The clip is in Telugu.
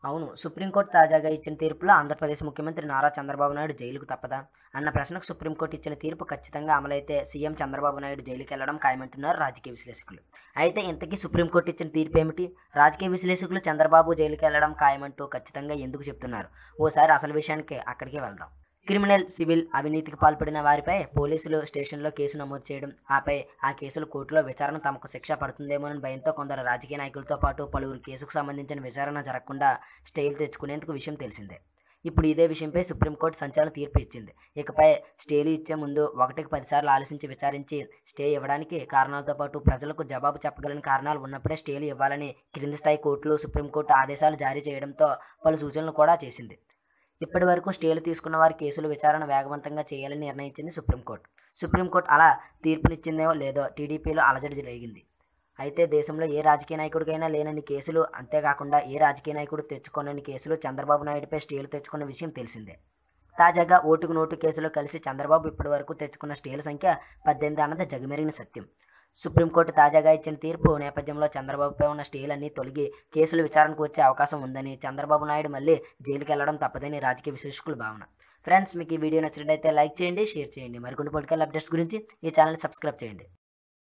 అవును సుప్రీంకోర్టు తాజాగా ఇచ్చిన తీర్పులో ఆంధ్రప్రదేశ్ ముఖ్యమంత్రి నారా చంద్రబాబు నాయుడు జైలుకు తప్పదా అన్న ప్రశ్నకు సుప్రీంకోర్టు ఇచ్చిన తీర్పు ఖచ్చితంగా అమలైతే సీఎం చంద్రబాబు నాయుడు జైలుకి వెళ్లడం ఖాయమంటున్నారు రాజకీయ విశ్లేషకులు అయితే ఇంతకీ సుప్రీంకోర్టు ఇచ్చిన తీర్పు ఏమిటి రాజకీయ విశ్లేషకులు చంద్రబాబు జైలుకి వెళ్లడం ఖాయమంటూ ఖచ్చితంగా ఎందుకు చెప్తున్నారు ఓసారి అసలు విషయానికి అక్కడికే వెళ్దాం క్రిమినల్ సివిల్ అవినీతికి పాల్పడిన వారిపై పోలీసులు స్టేషన్లో కేసు నమోదు చేయడం ఆపై ఆ కేసులు కోర్టులో విచారణ తమకు శిక్ష పడుతుందేమోనని భయంతో కొందరు రాజకీయ నాయకులతో పాటు పలువురు కేసుకు సంబంధించిన విచారణ జరగకుండా స్టేలు తెచ్చుకునేందుకు విషయం తెలిసిందే ఇప్పుడు ఇదే విషయంపై సుప్రీంకోర్టు సంచలన తీర్పు ఇచ్చింది ఇకపై స్టేలు ఇచ్చే ముందు ఒకటికి పదిసార్లు ఆలోచించి విచారించి స్టే ఇవ్వడానికి కారణాలతో పాటు ప్రజలకు జవాబు చెప్పగలని కారణాలు ఉన్నప్పుడే స్టేలు ఇవ్వాలని క్రింది స్థాయి కోర్టులు సుప్రీంకోర్టు ఆదేశాలు జారీ చేయడంతో పలు సూచనలు కూడా చేసింది ఇప్పటి వరకు స్టేలు తీసుకున్న వారి కేసుల విచారణ వేగవంతంగా చేయాలని నిర్ణయించింది సుప్రీంకోర్టు సుప్రీంకోర్టు అలా తీర్పునిచ్చిందేమో లేదో టీడీపీలో అలజడి జరిగింది అయితే దేశంలో ఏ రాజకీయ నాయకుడికైనా లేనన్ని కేసులు అంతేకాకుండా ఏ రాజకీయ నాయకుడు తెచ్చుకోనన్ని కేసులు చంద్రబాబు నాయుడుపై స్టేలు తెచ్చుకున్న విషయం తెలిసిందే తాజాగా ఓటుకు నోటు కేసులో కలిసి చంద్రబాబు ఇప్పటి వరకు తెచ్చుకున్న స్టేల సంఖ్య పద్దెనిమిది అన్నది జగమెరిగిన సత్యం సుప్రీంకోర్టు తాజాగా ఇచ్చిన తీర్పు నేపథ్యంలో చంద్రబాబుపై ఉన్న స్టేలన్నీ తొలగి కేసులు విచారణకు వచ్చే అవకాశం ఉందని చంద్రబాబు నాయుడు మళ్ళీ జైలుకి వెళ్లడం తప్పదని రాజకీయ విశ్లేషకుల భావన ఫ్రెండ్స్ మీకు ఈ వీడియో నచ్చినట్లయితే లైక్ చేయండి షేర్ చేయండి మరికొన్ని పొలిటికల్ అప్డేట్స్ గురించి ఈ ఛానల్ సబ్స్క్రైబ్ చేయండి